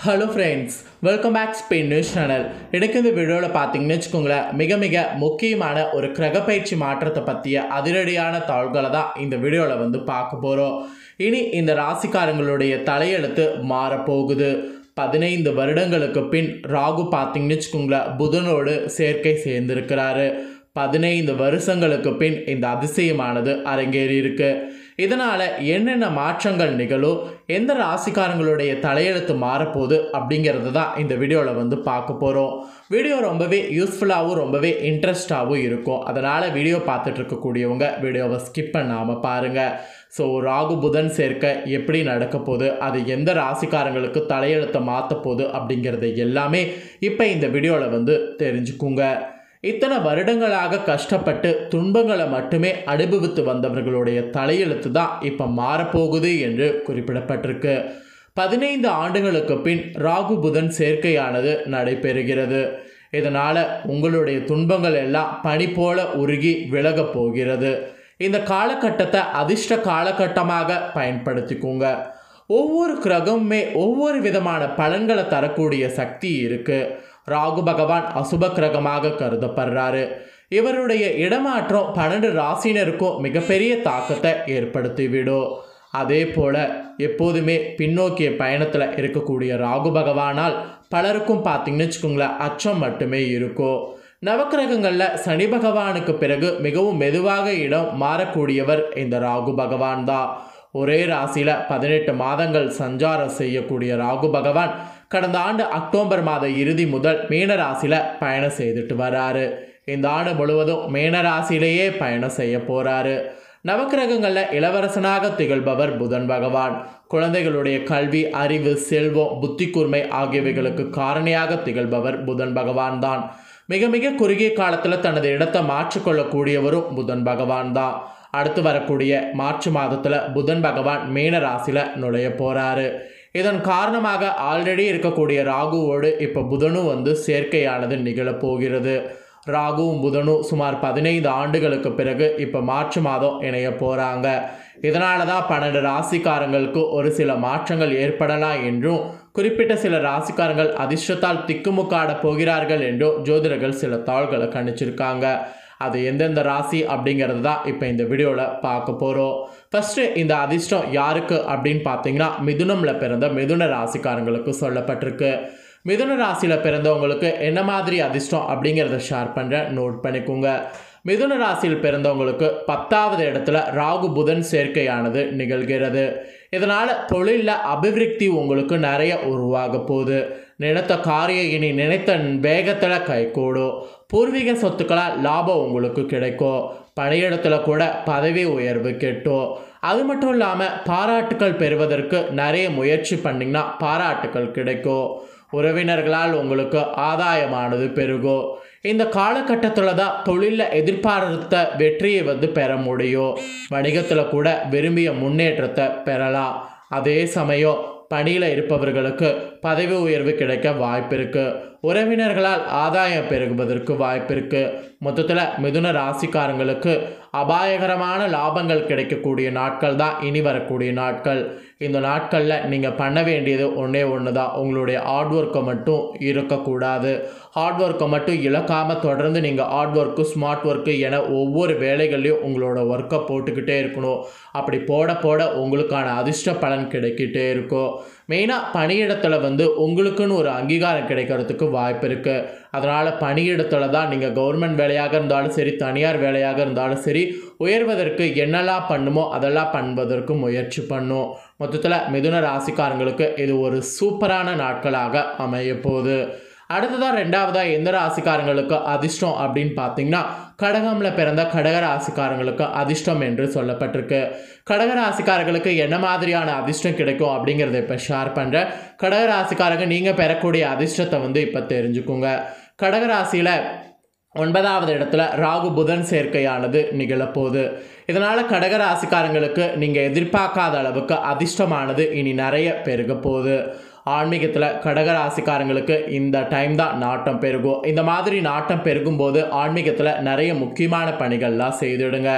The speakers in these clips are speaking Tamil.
hello friends welcome back Spain news channel எனக்கு இந்த வீடியோவில் பார்த்தீங்கன்னு வச்சுக்கோங்களேன் மிக மிக முக்கியமான ஒரு கிரகப்பயிற்சி மாற்றத்தை பற்றிய அதிரடியான தாள்களை தான் இந்த வீடியோவில் வந்து பார்க்க போகிறோம் இனி இந்த ராசிக்காரங்களுடைய தலையெழுத்து மாறப்போகுது பதினைந்து வருடங்களுக்கு பின் ராகு பார்த்தீங்கன்னு வச்சுக்கோங்களேன் புதனோடு சேர்க்கை சேர்ந்திருக்கிறாரு பதினைந்து வருஷங்களுக்கு பின் இந்த அதிசயமானது அரங்கேறி இருக்கு இதனால் என்னென்ன மாற்றங்கள் நிகழும் எந்த ராசிக்காரங்களுடைய தலையெழுத்து மாறப்போகுது அப்படிங்கிறது தான் இந்த வீடியோவில் வந்து பார்க்க போகிறோம் வீடியோ ரொம்பவே யூஸ்ஃபுல்லாகவும் ரொம்பவே இன்ட்ரெஸ்டாகவும் இருக்கும் அதனால் வீடியோ பார்த்துட்டு இருக்கக்கூடியவங்க வீடியோவை ஸ்கிப் பண்ணாமல் பாருங்கள் ஸோ ராகு புதன் சேர்க்க எப்படி நடக்க போகுது அது எந்த ராசிக்காரங்களுக்கு தலையெழுத்தை மாற்ற போகுது அப்படிங்கிறது எல்லாமே இப்போ இந்த வீடியோவில் வந்து தெரிஞ்சுக்குங்க இத்தனை வருடங்களாக கஷ்டப்பட்டு துன்பங்களை மட்டுமே அனுபவித்து வந்தவர்களுடைய தலையெழுத்து தான் இப்போ மாறப்போகுது என்று குறிப்பிடப்பட்டிருக்கு பதினைந்து ஆண்டுகளுக்கு பின் ராகு புதன் சேர்க்கையானது நடைபெறுகிறது இதனால் உங்களுடைய துன்பங்கள் எல்லாம் பனி போல உருகி விலகப் போகிறது இந்த காலகட்டத்தை அதிர்ஷ்ட காலகட்டமாக பயன்படுத்திக்கோங்க ஒவ்வொரு கிரகமுமே ஒவ்வொரு விதமான பலன்களை தரக்கூடிய சக்தி இருக்குது ராகு பகவான் அசுப கிரகமாக கருதப்படுறாரு இவருடைய இடமாற்றம் பன்னெண்டு ராசினருக்கும் மிகப்பெரிய தாக்கத்தை ஏற்படுத்திவிடும் அதே போல் எப்போதுமே பின்னோக்கிய பயணத்தில் இருக்கக்கூடிய ராகு பகவானால் பலருக்கும் பார்த்தீங்கன்னு வச்சுக்கோங்களேன் அச்சம் மட்டுமே இருக்கும் நவக்கிரகங்களில் சனி பகவானுக்கு பிறகு மிகவும் மெதுவாக இடம் மாறக்கூடியவர் இந்த ராகு பகவான் தான் ஒரே ராசியில் பதினெட்டு மாதங்கள் சஞ்சாரம் செய்யக்கூடிய ராகு பகவான் கடந்த ஆண்டு அக்டோபர் மாத இறுதி முதல் மீன ராசியில் பயணம் செய்துட்டு வராரு இந்த ஆண்டு முழுவதும் மீன ராசியிலேயே பயணம் செய்ய போகிறாரு நவக்கிரகங்களில் இளவரசனாக திகழ்பவர் புதன் பகவான் குழந்தைகளுடைய கல்வி அறிவு செல்வம் புத்தி கூர்மை ஆகியவைகளுக்கு காரணியாக திகழ்பவர் புதன் பகவான் தான் மிக மிக குறுகிய காலத்தில் தனது இடத்தை மாற்றிக்கொள்ளக்கூடியவரும் புதன் பகவான் தான் அடுத்து வரக்கூடிய மார்ச் மாதத்தில் புதன் பகவான் மீன ராசியில் நுழைய போகிறாரு இதன் காரணமாக ஆல்ரெடி இருக்கக்கூடிய ராகுவோடு இப்போ புதனும் வந்து சேர்க்கையானது நிகழப்போகிறது ராகுவும் புதனும் சுமார் பதினைந்து ஆண்டுகளுக்கு பிறகு இப்போ மார்ச் மாதம் இணைய போகிறாங்க இதனால தான் பன்னெண்டு ராசிக்காரங்களுக்கு ஒரு சில மாற்றங்கள் ஏற்படலாம் என்றும் குறிப்பிட்ட சில ராசிக்காரங்கள் அதிர்ஷ்டத்தால் திக்குமுக்காட போகிறார்கள் என்றும் ஜோதிடர்கள் சில தாள்களை கணிச்சிருக்காங்க அது எந்தெந்த ராசி அப்படிங்கிறது தான் இப்போ இந்த வீடியோவில் பார்க்க போகிறோம் ஃபஸ்ட்டு இந்த அதிர்ஷ்டம் யாருக்கு அப்படின்னு பார்த்தீங்கன்னா மிதுனமில் பிறந்த மிதுன ராசிக்காரங்களுக்கு சொல்லப்பட்டிருக்கு மிதுன ராசியில் பிறந்தவங்களுக்கு என்ன மாதிரி அதிர்ஷ்டம் அப்படிங்கிறத ஷேர் பண்ணுறேன் நோட் பண்ணிக்கோங்க மிதுன ராசியில் பிறந்தவங்களுக்கு பத்தாவது இடத்துல ராகு புதன் சேர்க்கையானது நிகழ்கிறது இதனால் தொழிலில் அபிவிருத்தி உங்களுக்கு நிறைய உருவாக போகுது நினைத்த காரியம் இனி நினைத்த வேகத்தில் கைகூடும் பூர்வீக சொத்துக்களால் லாபம் உங்களுக்கு கிடைக்கும் பணியிடத்தில் கூட பதவி உயர்வு கெட்டும் அது மட்டும் இல்லாமல் பாராட்டுக்கள் பெறுவதற்கு நிறைய முயற்சி பண்ணிங்கன்னா பாராட்டுக்கள் கிடைக்கும் உறவினர்களால் உங்களுக்கு ஆதாயமானது பெருகும் இந்த காலகட்டத்தில் தான் தொழிலில் எதிர்பார்த்த வெற்றியை வந்து பெற முடியும் வணிகத்தில் கூட விரும்பிய முன்னேற்றத்தை பெறலாம் அதே சமயம் பணியில் இருப்பவர்களுக்கு பதவி உயர்வு கிடைக்க வாய்ப்பு இருக்குது உறவினர்களால் ஆதாயம் பெருகுவதற்கு வாய்ப்பு இருக்குது மொத்தத்தில் மிதுன ராசிக்காரங்களுக்கு அபாயகரமான லாபங்கள் கிடைக்கக்கூடிய நாட்கள் தான் இனி வரக்கூடிய நாட்கள் இந்த நாட்களில் நீங்கள் பண்ண வேண்டியது ஒன்றே ஒன்று தான் உங்களுடைய ஹார்ட் ஒர்க்கை மட்டும் இருக்கக்கூடாது ஹார்ட் ஒர்க்கை மட்டும் இழக்காமல் தொடர்ந்து நீங்கள் ஹார்ட் ஒர்க்கு ஸ்மார்ட் ஒர்க்கு என ஒவ்வொரு வேலைகள்லையும் உங்களோட ஒர்க்கை போட்டுக்கிட்டே இருக்கணும் அப்படி போட போட உங்களுக்கான அதிர்ஷ்ட பலன் கிடைக்கிட்டே இருக்கும் மெயினாக பணியிடத்தில் வந்து உங்களுக்குன்னு ஒரு அங்கீகாரம் கிடைக்கிறதுக்கு வாய்ப்பு இருக்குது அதனால் பணியிடத்தில் தான் நீங்கள் கவர்மெண்ட் வேலையாக இருந்தாலும் சரி தனியார் வேலையாக இருந்தாலும் சரி உயர்வதற்கு என்னெல்லாம் பண்ணுமோ அதெல்லாம் பண்ணுவதற்கு முயற்சி பண்ணும் மொத்தத்தில் மிதுன ராசிக்காரங்களுக்கு இது ஒரு சூப்பரான நாட்களாக அமைய போகுது அடுத்ததாக ரெண்டாவதாக எந்த ராசிக்காரங்களுக்கு அதிர்ஷ்டம் அப்படின்னு பார்த்தீங்கன்னா கடகமில் பிறந்த கடக ராசிக்காரங்களுக்கு அதிர்ஷ்டம் என்று சொல்லப்பட்டிருக்கு கடக ராசிக்காரர்களுக்கு என்ன மாதிரியான அதிர்ஷ்டம் கிடைக்கும் அப்படிங்கிறத இப்போ ஷேர் பண்ணுறேன் கடக ராசிக்காரங்க நீங்கள் பெறக்கூடிய அதிர்ஷ்டத்தை வந்து இப்போ தெரிஞ்சுக்கோங்க கடக ராசியில் ஒன்பதாவது இடத்துல ராகு புதன் சேர்க்கையானது நிகழப்போகுது இதனால் கடக ராசிக்காரங்களுக்கு நீங்கள் எதிர்பார்க்காத அளவுக்கு அதிர்ஷ்டமானது இனி நிறைய பெருக போகுது ஆன்மீகத்தில் கடக ராசிக்காரங்களுக்கு இந்த டைம் தான் நாட்டம் பெருகும் இந்த மாதிரி நாட்டம் பெருகும்போது ஆன்மீகத்தில் நிறைய முக்கியமான பணிகள்லாம் செய்துடுங்க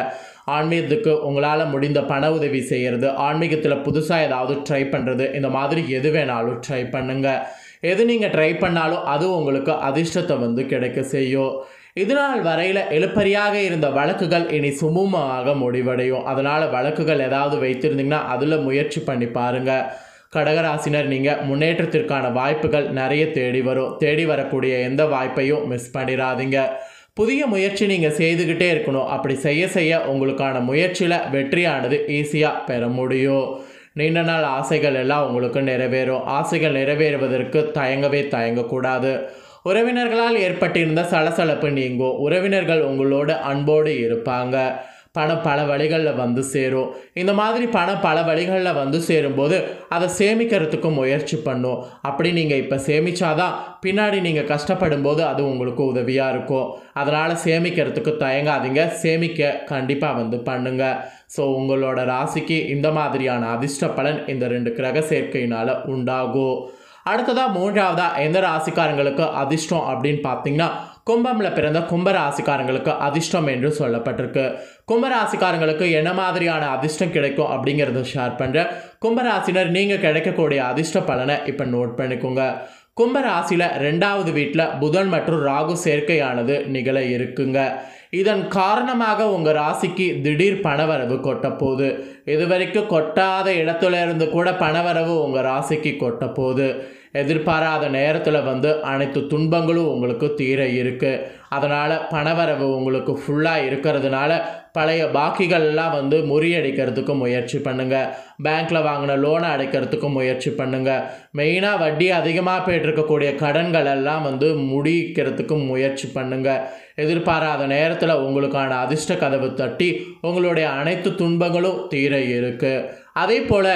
ஆன்மீகத்துக்கு உங்களால் முடிந்த பண உதவி செய்கிறது ஆன்மீகத்தில் புதுசாக ஏதாவது ட்ரை பண்ணுறது இந்த மாதிரி எது வேணாலும் ட்ரை பண்ணுங்கள் எது நீங்கள் ட்ரை பண்ணாலும் அது உங்களுக்கு அதிர்ஷ்டத்தை வந்து கிடைக்க செய்யும் இதனால் வரையில் எழுப்பறியாக இருந்த வழக்குகள் இனி சுமூகமாக முடிவடையும் அதனால் வழக்குகள் ஏதாவது வைத்திருந்தீங்கன்னா அதில் முயற்சி பண்ணி பாருங்கள் கடகராசினர் நீங்கள் முன்னேற்றத்திற்கான வாய்ப்புகள் நிறைய தேடி வரும் தேடி வரக்கூடிய எந்த வாய்ப்பையும் மிஸ் பண்ணிடாதீங்க புதிய முயற்சி நீங்கள் செய்துக்கிட்டே இருக்கணும் அப்படி செய்ய செய்ய உங்களுக்கான முயற்சியில் வெற்றியானது ஈஸியாக பெற முடியும் நீண்ட நாள் ஆசைகள் எல்லாம் உங்களுக்கு நிறைவேறும் ஆசைகள் நிறைவேறுவதற்கு தயங்கவே தயங்கக்கூடாது உறவினர்களால் ஏற்பட்டிருந்த சலசலப்பு நீங்கும் உறவினர்கள் உங்களோட அன்போடு இருப்பாங்க பணம் பல வழிகளில் வந்து சேரும் இந்த மாதிரி பணம் பல வழிகளில் வந்து சேரும்போது அதை சேமிக்கிறதுக்கு முயற்சி பண்ணும் அப்படி நீங்கள் இப்போ சேமிச்சாதான் பின்னாடி நீங்கள் கஷ்டப்படும் போது அது உங்களுக்கு உதவியாக இருக்கும் அதனால் சேமிக்கிறதுக்கு தயங்காதீங்க சேமிக்க கண்டிப்பாக வந்து பண்ணுங்க ஸோ உங்களோட ராசிக்கு இந்த மாதிரியான அதிர்ஷ்ட பலன் இந்த ரெண்டு கிரக சேர்க்கையினால் உண்டாகும் அடுத்ததாக மூன்றாவதா எந்த ராசிக்காரங்களுக்கு அதிர்ஷ்டம் அப்படின்னு பார்த்தீங்கன்னா கும்பமில் பிறந்த கும்ப ராசிக்காரங்களுக்கு அதிர்ஷ்டம் என்று சொல்லப்பட்டிருக்கு கும்ப ராசிக்காரங்களுக்கு என்ன மாதிரியான அதிர்ஷ்டம் கிடைக்கும் அப்படிங்கிறத ஷேர் பண்ணுறேன் கும்பராசினர் நீங்கள் கிடைக்கக்கூடிய அதிர்ஷ்ட பலனை இப்போ நோட் பண்ணிக்கோங்க கும்ப ராசியில் ரெண்டாவது வீட்டில் புதன் மற்றும் ராகு சேர்க்கையானது நிகழ இருக்குங்க இதன் காரணமாக உங்கள் ராசிக்கு திடீர் பணவரவு கொட்ட போகுது இது வரைக்கும் கொட்டாத இடத்துல இருந்து கூட பணவரவு உங்கள் ராசிக்கு கொட்ட போகுது எதிர்பாராத நேரத்தில் வந்து அனைத்து துன்பங்களும் உங்களுக்கு தீர இருக்குது அதனால் பணவரவு உங்களுக்கு ஃபுல்லாக இருக்கிறதுனால பழைய பாக்கிகள் எல்லாம் வந்து முறியடிக்கிறதுக்கு முயற்சி பண்ணுங்கள் பேங்க்கில் வாங்கின லோனை அடைக்கிறதுக்கு முயற்சி பண்ணுங்கள் மெயினாக வட்டி அதிகமாக போயிட்டுருக்கக்கூடிய கடன்கள் எல்லாம் வந்து முடிக்கிறதுக்கு முயற்சி பண்ணுங்கள் எதிர்பாராத நேரத்தில் உங்களுக்கான அதிர்ஷ்ட கதவு தட்டி உங்களுடைய அனைத்து துன்பங்களும் தீர இருக்குது அதே போல்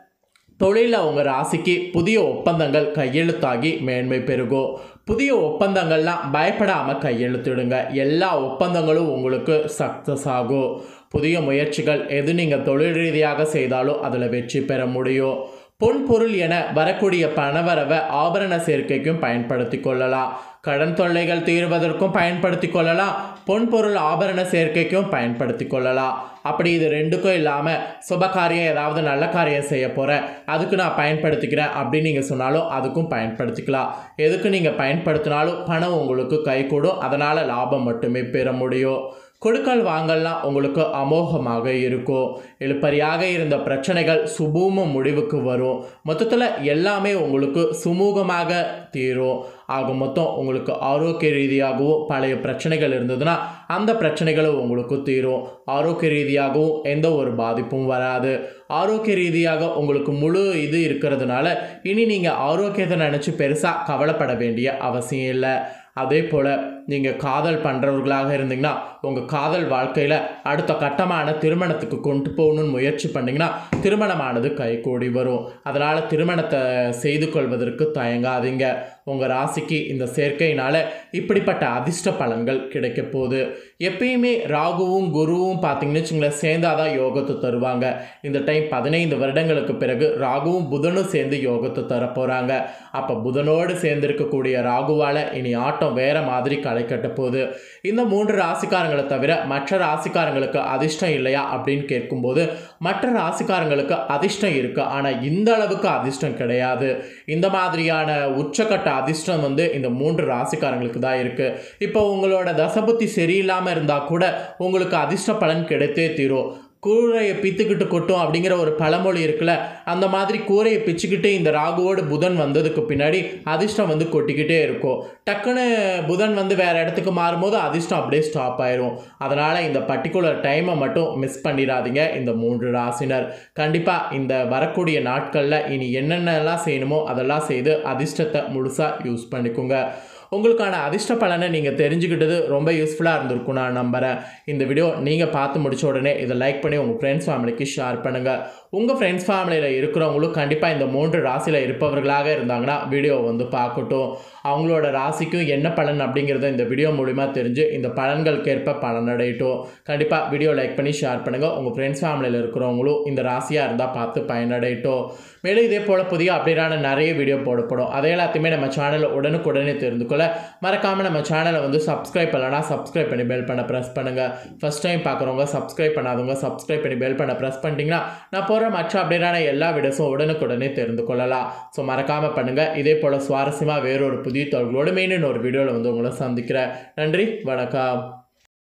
தொழிலில் உங்கள் ராசிக்கு புதிய ஒப்பந்தங்கள் கையெழுத்தாகி மேன்மை பெருகும் புதிய ஒப்பந்தங்கள்லாம் பயப்படாமல் கையெழுத்திடுங்க எல்லா ஒப்பந்தங்களும் உங்களுக்கு சக்ஸஸ் ஆகும் புதிய முயற்சிகள் எது நீங்கள் தொழில் ரீதியாக செய்தாலும் அதில் வெற்றி பெற முடியும் பொன் பொருள் என வரக்கூடிய பணவரவை ஆபரண சேர்க்கைக்கும் பயன்படுத்தி கொள்ளலாம் கடன் தொல்லைகள் தீர்வதற்கும் பயன்படுத்தி கொள்ளலாம் பொன் பொருள் ஆபரண சேர்க்கைக்கும் பயன்படுத்தி கொள்ளலாம் அப்படி இது ரெண்டுக்கும் இல்லாமல் சுப காரியம் ஏதாவது நல்ல காரியம் செய்ய போகிறேன் அதுக்கு நான் பயன்படுத்திக்கிறேன் அப்படின்னு நீங்கள் சொன்னாலும் அதுக்கும் பயன்படுத்திக்கலாம் எதுக்கு நீங்கள் பயன்படுத்தினாலும் பணம் உங்களுக்கு கை கூடும் அதனால் லாபம் மட்டுமே பெற முடியும் கொடுக்கல் வாங்கல்லாம் உங்களுக்கு அமோகமாக இருக்கும் இழுப்பறியாக இருந்த பிரச்சனைகள் சுமூக முடிவுக்கு வரும் மொத்தத்தில் எல்லாமே உங்களுக்கு சுமூகமாக தீரும் ஆக மொத்தம் உங்களுக்கு ஆரோக்கிய ரீதியாகவும் பழைய பிரச்சனைகள் இருந்ததுன்னா அந்த பிரச்சனைகளும் உங்களுக்கு தீரும் ஆரோக்கிய ரீதியாகவும் எந்த ஒரு பாதிப்பும் வராது ஆரோக்கிய ரீதியாக உங்களுக்கு முழு இது இருக்கிறதுனால இனி நீங்கள் ஆரோக்கியத்தை நினச்சி பெருசாக கவலைப்பட வேண்டிய அவசியம் இல்லை அதே போல் நீங்கள் காதல் பண்ணுறவர்களாக இருந்தீங்கன்னா உங்கள் காதல் வாழ்க்கையில் அடுத்த கட்டமான திருமணத்துக்கு கொண்டு போகணும்னு முயற்சி பண்ணிங்கன்னா திருமணமானது கைகூடி வரும் அதனால் திருமணத்தை செய்து கொள்வதற்கு தயங்காதீங்க உங்கள் ராசிக்கு இந்த சேர்க்கையினால் இப்படிப்பட்ட அதிர்ஷ்ட பலன்கள் கிடைக்க போகுது எப்பயுமே ராகுவும் குருவும் பார்த்தீங்கன்னு வச்சுங்களேன் சேர்ந்தாதான் யோகத்தை தருவாங்க இந்த டைம் பதினைந்து வருடங்களுக்கு பிறகு ராகுவும் புதனும் சேர்ந்து யோகத்தை தர போகிறாங்க அப்போ புதனோடு சேர்ந்திருக்கக்கூடிய ராகுவால் இனி ஆட்டம் வேற மாதிரி களை கட்ட போகுது இந்த மூன்று ராசிக்காரங்களை தவிர மற்ற ராசிக்காரங்களுக்கு அதிர்ஷ்டம் இல்லையா அப்படின்னு கேட்கும்போது மற்ற ராசிக்காரங்களுக்கு அதிர்ஷ்டம் இருக்குது ஆனால் இந்த அளவுக்கு அதிர்ஷ்டம் கிடையாது இந்த மாதிரியான உச்சக்கட்ட அதிர்ஷ்டம் வந்து இந்த மூன்று ராசிக்காரங்களுக்கு தான் இருக்குது இப்போ உங்களோட தசபுத்தி சரியில்லாமல் இருந்தால் கூட உங்களுக்கு அதிர்ஷ்ட பலன் கிடைத்தே தீரும் கூரையை பித்துக்கிட்டு கொட்டும் அப்படிங்கிற ஒரு பழமொழி இருக்குல்ல அந்த மாதிரி கூரையை பிச்சுக்கிட்டு இந்த ராகுவோடு புதன் வந்ததுக்கு பின்னாடி அதிர்ஷ்டம் வந்து கொட்டிக்கிட்டே இருக்கும் டக்குன்னு புதன் வந்து வேறு இடத்துக்கு மாறும்போது அதிர்ஷ்டம் அப்படியே ஸ்டாப் ஆயிரும் அதனால் இந்த பர்டிகுலர் டைமை மட்டும் மிஸ் பண்ணிடாதீங்க இந்த மூன்று ராசினர் கண்டிப்பாக இந்த வரக்கூடிய நாட்களில் இனி என்னென்னலாம் செய்யணுமோ அதெல்லாம் செய்து அதிர்ஷ்டத்தை முழுசாக யூஸ் பண்ணிக்கோங்க உங்களுக்கான அதிர்ஷ்ட பலனை நீங்கள் தெரிஞ்சுக்கிட்டது ரொம்ப யூஸ்ஃபுல்லாக இருந்திருக்கும் நான் நம்புகிறேன் இந்த வீடியோ நீங்கள் பார்த்து முடிச்ச உடனே இதை லைக் பண்ணி உங்கள் ஃப்ரெண்ட்ஸ் ஃபேமிலிக்கு ஷேர் பண்ணுங்கள் உங்கள் ஃப்ரெண்ட்ஸ் ஃபேமிலியில் இருக்கிறவங்களும் கண்டிப்பாக இந்த மூன்று ராசியில் இருப்பவர்களாக இருந்தாங்கன்னா வீடியோ வந்து பார்க்கட்டும் அவங்களோட ராசிக்கும் என்ன பலன் அப்படிங்கிறத இந்த வீடியோ மூலிமா தெரிஞ்சு இந்த பலன்களுக்கேற்ப பலனடையட்டும் கண்டிப்பாக வீடியோ லைக் பண்ணி ஷேர் பண்ணுங்கள் உங்கள் ஃப்ரெண்ட்ஸ் ஃபேமிலியில் இருக்கிறவங்களும் இந்த ராசியாக இருந்தால் பார்த்து பயனடையட்டும் மேலும் இதே போல் புதிய அப்டேட்டான நிறைய வீடியோ போடப்படும் அதை எல்லாத்தையுமே நம்ம சேனலில் உடனுக்குடனே தெரிந்து கொள்ள மறக்காமல் நம்ம சேனலை வந்து சப்ஸ்கிரைப் பண்ணலனா சப்ஸ்கிரைப் பண்ணி பெல் பண்ண ப்ரெஸ் பண்ணுங்கள் ஃபஸ்ட் டைம் பார்க்குறவங்க சப்ஸ்கிரைப் பண்ணாதவங்க சப்ஸ்கிரைப் பண்ணி பெல் பண்ண ப்ரெஸ் பண்ணிட்டீங்கன்னா நான் போகிற மற்ற அப்டேட்டான எல்லா வீடியோஸும் உடனுக்குடனே தெரிந்து கொள்ளலாம் ஸோ மறக்காமல் பண்ணுங்கள் இதே போல் சுவாரஸ்யமாக வேறொரு புதிய தொழில்களோடு மெயின் ஒரு வீடியோவில் வந்து உங்களை சந்திக்கிறேன் நன்றி வணக்கம்